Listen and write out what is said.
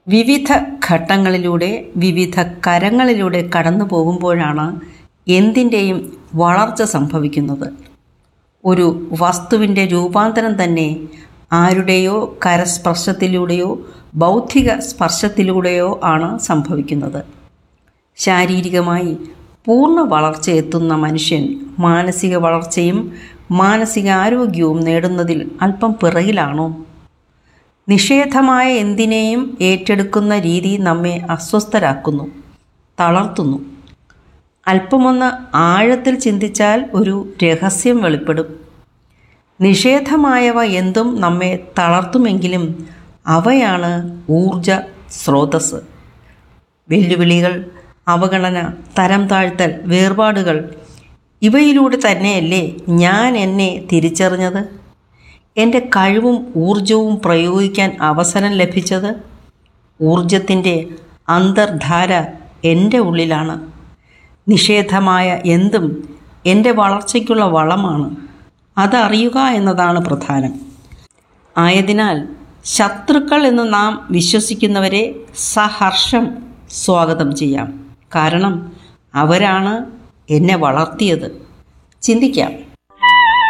വിവിധ ഘട്ടങ്ങളിലൂടെ വിവിധ കരങ്ങളിലൂടെ കടന്നു പോകുമ്പോഴാണ് എന്തിൻ്റെയും വളർച്ച സംഭവിക്കുന്നത് ഒരു വസ്തുവിൻ്റെ രൂപാന്തരം തന്നെ ആരുടെയോ കരസ്പർശത്തിലൂടെയോ ബൗദ്ധിക സ്പർശത്തിലൂടെയോ ആണ് സംഭവിക്കുന്നത് ശാരീരികമായി പൂർണ്ണ വളർച്ച എത്തുന്ന മനുഷ്യൻ മാനസിക വളർച്ചയും മാനസികാരോഗ്യവും നേടുന്നതിൽ അല്പം പിറകിലാണോ നിഷേധമായ എന്തിനേയും ഏറ്റെടുക്കുന്ന രീതി നമ്മെ അസ്വസ്ഥരാക്കുന്നു തളർത്തുന്നു അല്പമൊന്ന് ആഴത്തിൽ ചിന്തിച്ചാൽ ഒരു രഹസ്യം വെളിപ്പെടും നിഷേധമായവ എന്തും നമ്മെ തളർത്തുമെങ്കിലും അവയാണ് ഊർജ സ്രോതസ് വെല്ലുവിളികൾ അവഗണന തരം താഴ്ത്തൽ വേർപാടുകൾ ഇവയിലൂടെ തന്നെയല്ലേ ഞാൻ എന്നെ തിരിച്ചറിഞ്ഞത് എൻ്റെ കഴിവും ഊർജവും പ്രയോഗിക്കാൻ അവസരം ലഭിച്ചത് ഊർജത്തിൻ്റെ അന്തർധാര എൻ്റെ ഉള്ളിലാണ് നിഷേധമായ എന്തും എൻ്റെ വളർച്ചയ്ക്കുള്ള വളമാണ് അതറിയുക എന്നതാണ് പ്രധാനം ആയതിനാൽ ശത്രുക്കൾ എന്ന് നാം വിശ്വസിക്കുന്നവരെ സഹർഷം സ്വാഗതം ചെയ്യാം കാരണം അവരാണ് എന്നെ വളർത്തിയത് ചിന്തിക്കാം